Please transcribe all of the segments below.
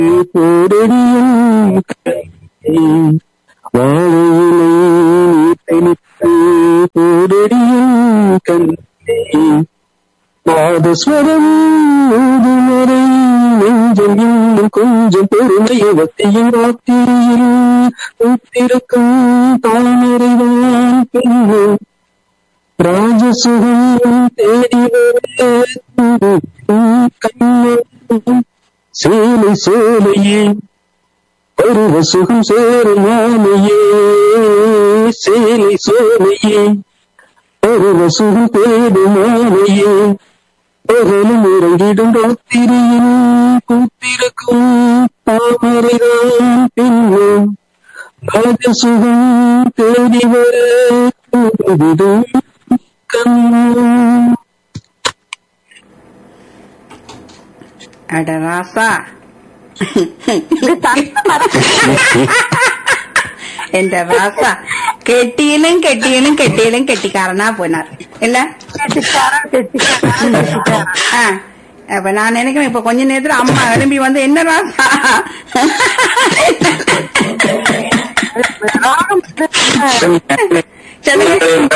போரடியும் வாழையிலே தெளித்து போரடியும் கண்ணே நாதஸ்வரம் ஊதுமறை நெஞ்சம் இன்னும் கொஞ்சம் பெருமையை வத்தியும் ராத்திரியில் உத்திருக்கும் தாமரைதான் பெண்ணும் ராஜசுகம் தேடி வர கண்ணம் சேலை சேலையே பருவ சுகம் சேரும் மாலையே சேலை சேலையே பருவ சுகம் தேடும் மாலையே பகலும் இறங்கிடும் ராத்திரியில் கூத்திருக்கும் தாமரைதான் பின்னும் ராஜசுகம் தேடி வர விடும் கண்ணும் அட ராசா എന്റെ റാസ കെട്ടിയിലും കെട്ടിയിലും കെട്ടിയിലും കെട്ടിക്കാരനാ പോനാർ இல்ல ஆ. அப்ப நான் நினைக்கிறேன் இப்ப கொஞ்ச நேரத்துல அம்மா எழும்பி வந்து என்ன ராசா சொல்லுங்க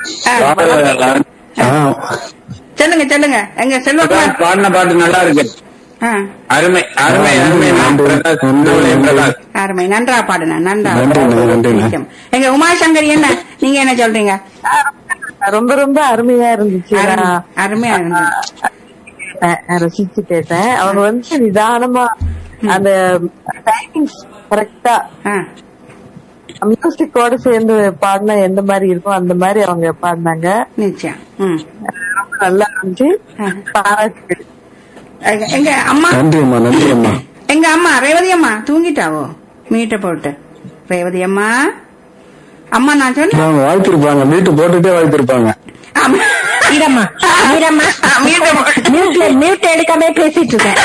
ஆ. சொல்லுங்க சொல்லுங்க எங்க செல்வகுமார் பாடின பாட்டு நல்லா இருக்கு ஆ. அருமை அருமை அருமை நன்றி, பிரகாஷ், நன்றி, உங்களுடைய நன்றி. பிரகாஷ். அருமை நன்றா பாடுன நன்றா நன்றிண்ணா, நன்றிண்ணா. நிச்சயம். எங்க உமாசங்கர் என்ன நீங்க என்ன சொல்றீங்க ரொம்ப ரொம்ப அருமையா இருந்துச்சு அருமை- நான் அருமையா இருந்தது அஹ், அஹ், ரசிச்சு கேட்டேன் அவங்க வந்து நிதானமா அந்த டைமிங்ஸ் கரெக்டா ஆ. மியூசிக்கோட சேர்ந்து பாடினா எந்த மாதிரி இருக்கும் அந்த மாதிரி அவங்க பாடினாங்க நிச்சயம் ம். ரொம்ப நல்லா இருந்துச்சு பாராட்டு எங்க- எங்க அம்மா நன்றி அம்மா நன்றி அம்மா எங்க அம்மா ரேவதி அம்மா தூங்கிட்டாவோ மீட்டை போட்டு ரேவதி அம்மா அம்மா நான் சொன்னேன் அவங்க வாய்ப்பிருப்பாங்க வீட்டு போட்டுட்டே வாய்ப்பிருப்பாங்க ஆமா. மீரம்மா மீரம்மா ஆ, மீட்டை போட்டு மியூட்ல மியூட் எடுக்காம பேசிட்டு இருக்கேன்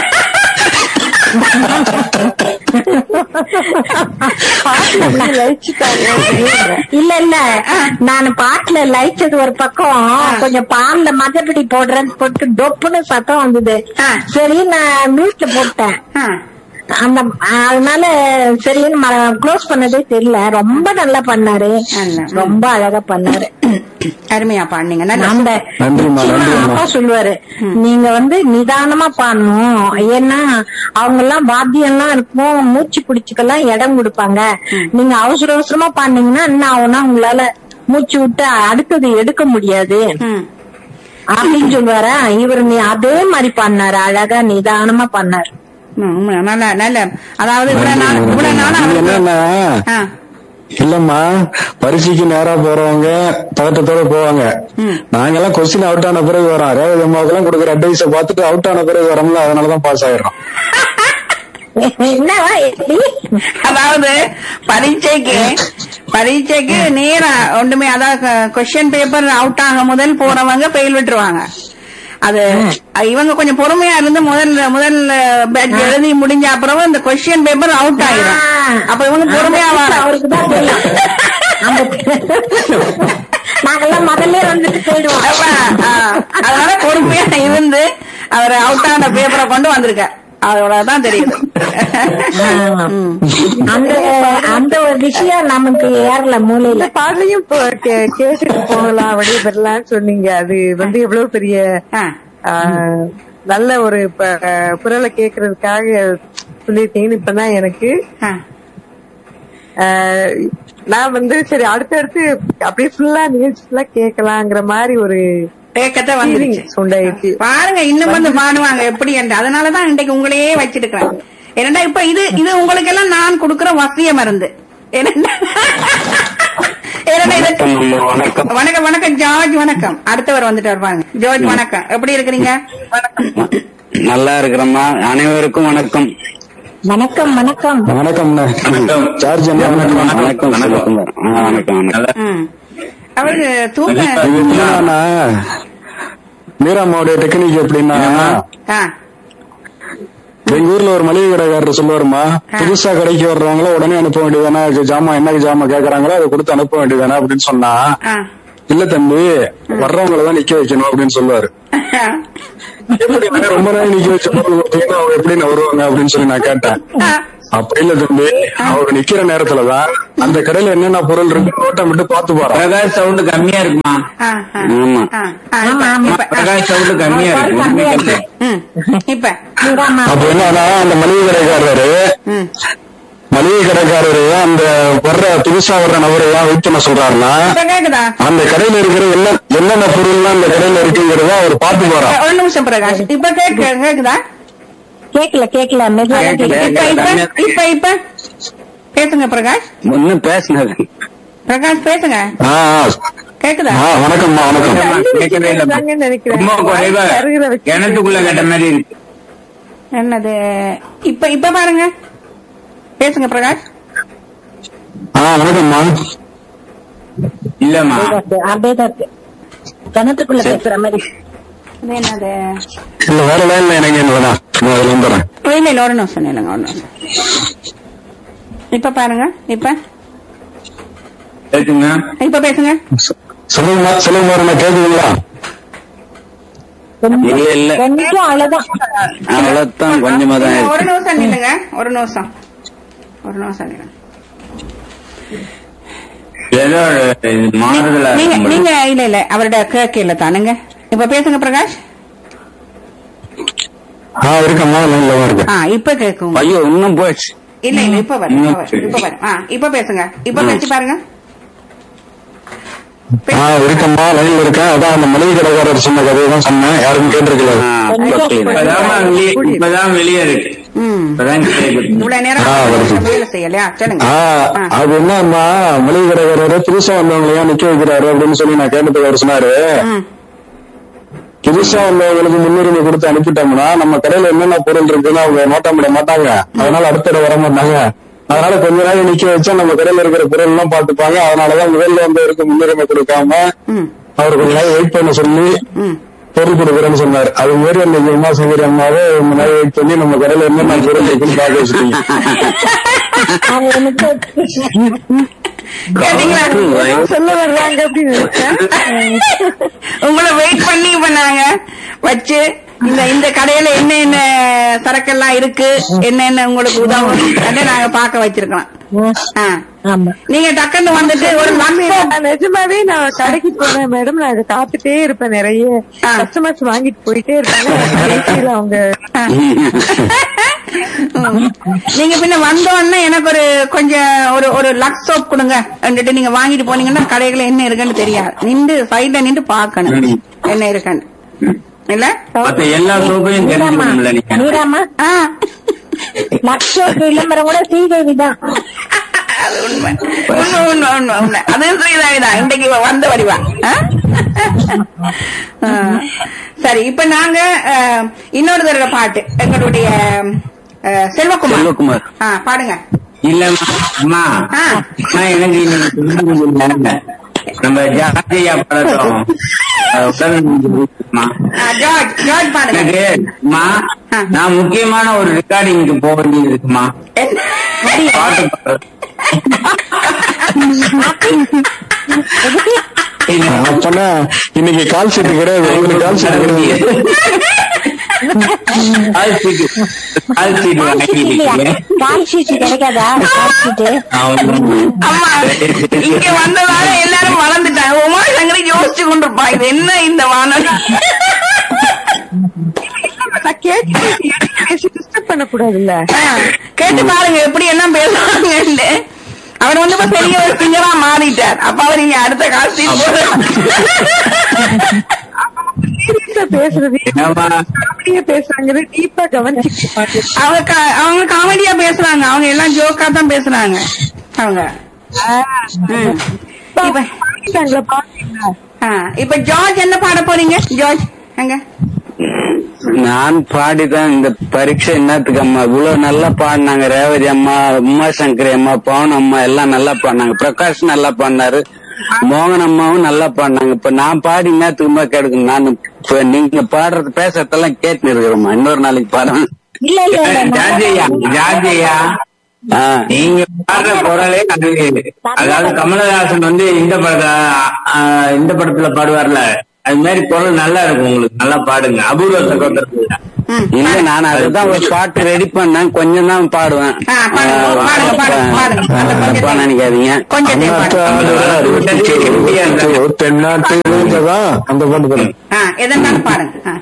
இல்ல இல்ல நான் பாட்டுல லயிச்சது ஒரு பக்கம் கொஞ்சம் பால்ல மஞ்சப்படி போடுறேன்னு போட்டு டொப்புன்னு சத்தம் வந்தது ஆ. சரி நான் மியூட்ல போட்டேன் ஆ. அந்த அதனால சரின்னு க்ளோஸ் பண்ணதே தெரியல ரொம்ப நல்லா பண்ணாரு நல்லா. ரொம்ப அழகா பண்ணாரு அருமையா பாடுனீங்க நல்லா நம்ம நன்றிம்மா, நன்றிம்மா. அப்பா சொல்லுவாரு நீங்க வந்து நிதானமா பாடணும் ஏன்னா அவங்க எல்லாம் வாத்தியம் எல்லாம் இருக்கும் மூச்சு பிடிச்சுக்கெல்லாம் இடம் கொடுப்பாங்க நீங்க அவசர அவசரமா பாடினீங்கன்னா என்ன ஆகும்னா உங்களால மூச்சு விட்டு அடுத்தது எடுக்க முடியாது ம். அப்படின்னு சொல்லுவாரா இவர் நீ அதே மாதிரி பண்ணாரு அழகா நிதானமா பண்ணாரு ம், உண்மை. நல்ல நல்ல அதாவது இவ்வளவு நாள் இவ்வளவு நாள் இது அவருக்கு- என்னன்னா ஆ. இல்லம்மா பரீட்சைக்கு நேரா போறவங்க பதட்டத்தோட போவாங்க ம். நாங்கெல்லாம் கொஸ்டின் அவுட் ஆன பிறகு வரோம் ரேவதி அம்மாவுக்கெல்லாம் கொடுக்குற அட்வைஸ பார்த்துட்டு அவுட் ஆன பிறகு வரோம்ல அதனாலதான் பாஸ் ஆயிடுறோம் என்னவா எப்படி அதாவது பரீட்சைக்கு பரீட்சைக்கு நேரா ஒண்ணுமே அதாவது கொஸ்டின் பேப்பர் அவுட் ஆக முதல் போறவங்க பெயில் விட்டுருவாங்க அது இவங்க கொஞ்சம் பொறுமையா இருந்து முதல் முதல் batch எழுதி முடிஞ்ச அப்புறம் இந்த கொஸ்டின் பேப்பர் அவுட் ஆயிரும் அப்ப இவங்க பொறுமையா வர அவருக்கு தான் தெரியும் அந்த- நாங்கெல்லாம் முதல்ல வந்துட்டு போயிடுவோம் அதனால பொறுமையா இருந்து அவர் அவுட் ஆன பேப்பரை கொண்டு வந்திருக்க அவ்வளவுதான் தெரியுது ம். அந்த அந்த ஒரு விஷயம் நமக்கு ஏறல மூலையில இந்த பாடலையும் இப்போ கே- கேட்டுட்டு போகலாம் அப்படியே பெறலாம்னு சொன்னீங்க அது வந்து எவ்வளவு பெரிய ஆ. ஆஹ், நல்ல ஒரு ப- குரலை கேக்குறதுக்காக சொல்லியிருக்கீங்கன்னு இப்பதான் எனக்கு ஆ. ஆஹ், நான் வந்து சரி அடுத்தடுத்து அப்படியே ஃபுல்லா நிகழ்ச்சி ஃபுல்லா கேட்கலாங்கிற மாதிரி ஒரு ஏக்கத்தை வந்துருச்சு உண்டாயிடுச்சு பாருங்க இன்னும் வந்து பாடுவாங்க எப்படி என்று அதனாலதான் இன்றைக்கு உங்களையே வச்சிருக்கிறேன் ஏன்னா இப்ப இது இது உங்களுக்கு எல்லாம் நான் கொடுக்கிற வசிய மருந்து ஏன்னா ஏன்னா இது- வணக்கம் வணக்கம் வணக்கம் ஜார்ஜ் வணக்கம் அடுத்தவர் வந்துட்டு வருவாங்க ஜார்ஜ் வணக்கம் எப்படி இருக்கிறீங்க நல்லா இருக்கிறம்மா அனைவருக்கும் வணக்கம் வணக்கம் வணக்கம் வணக்கம் வணக்கம். சார்ஜ் அண்ணா வணக்கம் வணக்கம் வணக்கம் ஆ, வணக்கம் வணக்கம் ம். அவரு தூங்க இது என்னன்னா மீராமாவுடைய டெக்னிக் எப்படின்னா ஆ, எங்க ஊர்ல ஒரு மளிகை கடைக்காரர் சொல்லுவாருமா புதுசா கடைக்கு வர்றவங்கள உடனே அனுப்ப வேண்டியதானே ஜாமா என்ன ஜாமா கேக்குறாங்களோ அதை கொடுத்து அனுப்ப வேண்டியதானே அப்படின்னு சொன்னா ஆ. இல்ல தம்பி வர்றவங்கள தான் நிக்க வைக்கணும் அப்படின்னு சொல்லுவாரு எப்படி நான் ரொம்ப நேரம் நிக்க வச்சு போட்டு கொடுத்தீங்கன்னா அவங்க எப்படி நான் வருவாங்க அப்படின்னு சொல்லி நான் கேட்டேன் ஆ, அப்படி இல்ல தம்பி அவர் நிக்கிற நேரத்துலதான் அந்த கடையில என்னென்ன பொருள் இருக்கு நோட்டம் விட்டு பாத்து போறான் பிரகாஷ் சவுண்ட் கம்மியா இருக்குமா ஆ, ஆ, ஆமா. ஆ, ஆ, ஆமா, ஆமா. இப்ப- இப்ப- பிரகாஷ் சவுண்ட் கம்மியா இருக்கு ஒண்ணுமே கேட்கல. ம், இப்ப நீதாம்மா. அப்ப என்னன்னா அந்த மளிகை கடைக்காரரு ம், மளிகை கடைக்காரரு அந்த வர்ற புதுசா வர்ற நபரை ஏன் வெயிட் பண்ண சொல்றாருன்னா இப்ப கேக்குதா அந்த கடையில இருக்கிற என்ன என்னென்ன பொருள்லாம் அந்த கடையில இருக்குங்கிறத அவர் பாத்து போறார் ஒரு நிமிஷம் பிரகாஷ் இப்ப கேக்கு கேக்குதா கேக்கல கேக்கல மெதுவா கேக்கல. கேக்கல. இப்ப இப்ப இப்ப இப்ப பேசுங்க பிரகாஷ் ஒண்ணும் பேசினது பிரகாஷ் பேசுங்க ஆ, கேக்குதா ஆ, வணக்கம்மா வணக்கம் கேட்கவே இல்ல பேசுறாங்கன்னு நினைக்கிறேன். ரொம்ப குறைவா அருகில வச்சு. கிணத்துக்குள்ள கேட்ட மாதிரி இருக்கு என்னது இப்ப இப்ப பாருங்க பேசுங்க பிரகாஷ் ஆ வணக்கம்மா இல்லம்மா அப்படியே தான் இருக்கு கிணத்துக்குள்ள பேசுற மாதிரி இது என்னது இல்ல வேற லைன்ல எனக்கு என்ன வேணாம் நான் அதுல வந்துடுறேன் இல்ல இல்ல ஒரு நிமிஷம் இல்லைங்க ஒரு நிமிஷம் இப்ப பாருங்க இப்ப பேசுங்க இப்ப பேசுங்க சொல்லுங்க சொல்லுங்க நான் கேக்குதுங்களா இல்ல இல்ல கொஞ்சம் அவ்வளவுதான் அவ்வளவுதான் கொஞ்சமா தான் ஒரு இருக்கு நிமிஷம் நில்லுங்க ஒரு நிமிஷம் ஒரு நிமிஷம் நில்லுங்க ஏதோ இது மாறுதலா நீங்க இருக்கும் நீங்க இல்ல இல்ல அவரோட கேட்கல தானுங்க இப்ப பேசுங்க பிரகாஷ் ஆ இருக்கம்மா லைன்ல தான் இருக்கேன் ஆ இப்ப கேக்கும் ஐயோ இன்னும் போச்சு இல்ல இல்ல இப்ப வரும் இப்ப வரும், இப்ப வரும் ஆ இப்ப பேசுங்க இப்ப பேசி பாருங்க ஆ இருக்கம்மா லைன்ல இருக்கேன் அதான் அந்த மளிகை கடைக்காரர் சொன்ன கதையை தான் சொன்னேன் யாரும் கேட்டிருக்கல ஆ, கொஞ்சம் இப்பதான் வெளியே இப்பதான் வெளியே இருக்கு ம் இப்பதான் கேக்குது. இவ்வளவு நேரம் ஆ, வருது. வேலை செய்யலையா சொல்லுங்க ஆ ஆ. அது என்னம்மா மளிகை கடைக்காரரு புதுசா வந்தவங்களை ஏன் நிக்க வைக்கிறாரு அப்படின்னு சொல்லி நான் கேட்டதுக்கு அவர் சொன்னாரு ம் புதுசா வந்தவங்களுக்கு முன்னுரிமை கொடுத்து அனுப்பிட்டோம்னா நம்ம கடையில என்னென்ன பொருள் இருக்குன்னு அவங்க நோட்டம் விட மாட்டாங்க அதனால அடுத்த தடவை வர மாட்டாங்க அதனால கொஞ்ச நாள் நிக்க வச்சா நம்ம கடையில இருக்கிற பொருள் எல்லாம் பாத்துப்பாங்க அதனாலதான் முதல்ல வந்தவருக்கு முன்னுரிமை கொடுக்காம ம் அவர் கொஞ்ச நாள் வெயிட் பண்ண சொல்லி ம் பொருள் கொடுக்குறேன்னு சொன்னார் அது மாதிரி அந்த உமாசங்கரி அம்மாவே இந்த நாள் வெயிட் பண்ணி நம்ம கடையில என்னென்ன பொருள் இருக்குன்னு பார்க்க வச்சுட்டீங்க அவங்க எனக்கு கேட்டீங்களா ஏதோ சொல்ல வர்றாங்க அப்படின்னு நினைச்சேன். உங்களை வெயிட் பண்ணி இப்ப நாங்க வச்சு இந்த இந்த கடையில என்ன என்ன சரக்கெல்லாம் இருக்கு என்ன என்ன உங்களுக்கு உதவும் அதை நாங்க பார்க்க வச்சிருக்கோம் ஆ. ஆமா நீங்க டக்குன்னு வந்துட்டு ஒரு லக்ஸோ நான் நிஜமாவே நான் கடைக்கு போனேன் மேடம் நான் அதை காத்துட்டே இருப்பேன் நிறைய ஆ. கஸ்டமர்ஸ் வாங்கிட்டு போயிட்டே இருப்பாங்க கடைசியில அவங்க ம். நீங்க பின்ன வந்தோடனே எனக்கு ஒரு கொஞ்சம் ஒரு ஒரு லக்ஸ் சோப் கொடுங்க வந்துட்டு நீங்க வாங்கிட்டு போனீங்கன்னா கடைகளை என்ன இருக்குன்னு தெரியாது நின்று சைட்ல நின்று பார்க்கணும் ம். என்ன இருக்குன்னு இல்ல மத்த எல்லா சோப்பையும் நீராமா தெரிஞ்சுக்கணும்ல நீங்க நீராமா ஆ. லட்சோ விளம்பரம் கூட ஸ்ரீதேவி தான் அது உண்மை உண்மை உண்மை உண்மை உண்மை அது ஸ்ரீதாவிதான் இன்றைக்கு இவ வந்த வடிவா ஆ? ஆ. சரி இப்ப நாங்க அஹ், இன்னொரு தடவை பாட்டு எங்களுடைய அஹ், செல்வகுமார் செல்வகுமார். ஆ பாடுங்க இல்லம்மா அம்மா ஆ. அம்மா, எனக்கு இன்னைக்கு சொல்லுங்க. நம்ம ஜாதியா பழக்கம் அஹ், உடல் அம்மா. ஆ, ஜார்ஜ் ஜார்ஜ் பாடுங்க எனக்கு அம்மா ஆ. நான் முக்கியமான ஒரு ரெக்கார்டிங்க்கு போக வேண்டியது இருக்குமா பாட்டு பாடுறது. இல்ல. அப்பனா இன்னைக்கு கால் சீட்டு கிடையாது உங்களுக்கு கால் சீட்டு கிடையாது கால் சீட்டு கால் சீட்டு கால் ஷீட் இல்லையா வாங்கிட்டீங்க. கால் ஷீட் கிடைக்காதா கால் ஷீட்டு அம்மா இங்க வந்ததால எல்லாரும் வளர்ந்துட்டாங்க உமா சங்கரி யோசிச்சு கொண்டிருப்பா இது என்ன இந்த வானொலி நான் கேட்டு டிஸ்டர்ப் பண்ணக்கூடாதுல்ல ஆ, கேட்டு பாருங்க எப்படி என்ன பேசுவாங்கன்னு அவர் வந்து இப்ப பெரிய ஒரு சிங்கரா மாறிட்டார் அப்ப அவர் இங்க அடுத்த காட்சி சீரியஸா பேசுறது என்னம்மா? அப்படியே பேசுறாங்க டீப்பா கவனிச்சு மாட்டேன் அவங்க கா- அவங்க காமெடியா பேசுறாங்க அவங்க எல்லாம் ஜோக்கா தான் பேசுறாங்க அவங்க ம். இப்ப பாத்தீங்களா பாத்தீங்களா ஆ, இப்ப ஜார்ஜ் என்ன பாட போறீங்க ஜார்ஜ் அங்க நான் பாடிதான் இந்த பரீட்சை என்னத்துக்கு அம்மா இவ்வளவு நல்லா பாடினாங்க ரேவதி அம்மா உமா சங்கரி அம்மா பவன் அம்மா எல்லாம் நல்லா பாடினாங்க பிரகாஷ் நல்லா பாடினாரு மோகன் அம்மாவும் நல்லா பாடினாங்க இப்ப நான் பாடி என்னத்துக்குமா கேட்கணும் நான் இப்ப நீங்க பாடுறது பேசுறதெல்லாம் கேட்டு இருக்கிறோமா இன்னொரு நாளைக்கு பாடுறேன் இல்ல இல்ல இல்ல நான் ஜாஜையா ஜாஜையா நீங்க பாடுற குரலே அது அதாவது கமலஹாசன் வந்து இந்த படத்தை ஆ, இந்த படத்துல பாடுவார்ல அது மாதிரி குரல் நல்லா இருக்கும் உங்களுக்கு நல்லா பாடுங்க அபூர்வ சகோதரர்கள் ம். இல்ல நான் அதுதான் ஒரு பாட்டு ரெடி பண்ணேன் கொஞ்சம் தான் பாடுவேன் ஆ, பாடுங்க, பாடுங்க, பாடுங்க, பாடுங்க. அந்த கொஞ்சம் தப்பா நினைக்காதீங்க கொஞ்சம் தென்னாட்டு இளைஞதா அந்த பாட்டு பாருங்க ஆ எதனாலும் பாருங்க ஆ.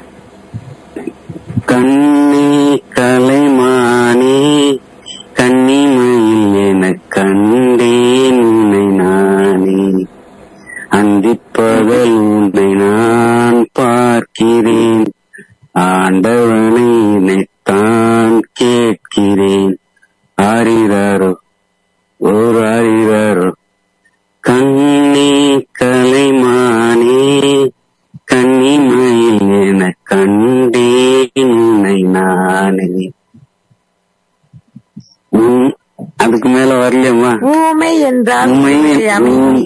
கண்ணே கலைமானே கன்னிமையில் என கண்டேன் உன்னை நானே அந்திப்பகல் உன்னை நான் பார்க்கிறேன் ஆண்டவனை நினைத்தான் கேட்கிறேன் ஆரிராரோ ஓர் ஆரிராரோ கண்ணே கலைமானே கன்னிமையில் என கண்டேன் உன்னை நானே உம், அதுக்கு மேல வரலையம்மா ஊமை என்றால் உண்மை அமைதி.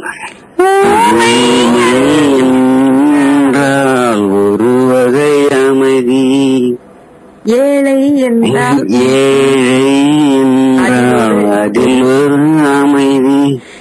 என்றால் ஒரு வகை அமைதி ஏழை என்றால் ஏழை என்றால் அதில் ஒரு அமைதி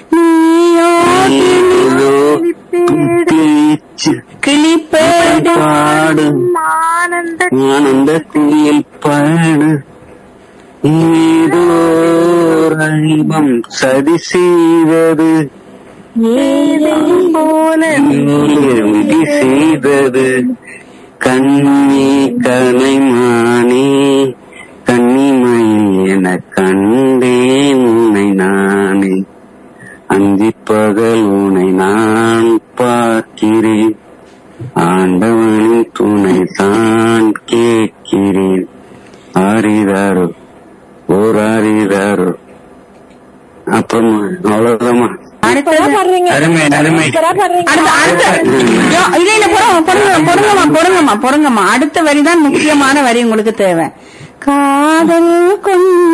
ஏதோ பேச்சு கிளிப்பேடு பாடு ஆனந்த ஆனந்த குயில் பாடு ஏதோ ரீபம் சதி செய்தது ஏழை போல விதி செய்தது கண்ணி கலைமானே கன்னிமையில் என கண்டேன் உன்னை நானே அந்தி பகல் உன்னை நான் பார்க்கிறேன் ஆண்டவனின் துணை தான் கேட்கிறேன் ஆரிதாரோ ஓர் ஆரிதாரோ அப்புறமா அவ்வளவுதாம்மா அடுத்தது அருமை அருமை அடுத்த அடுத்த யோ, இல்ல இல்ல பொறுங்க பொறுங்க பொறுங்கம்மா பொறுங்கம்மா பொறுங்கம்மா அடுத்த வரிதான் முக்கியமான வரி உங்களுக்கு தேவை காதல் கொண்ட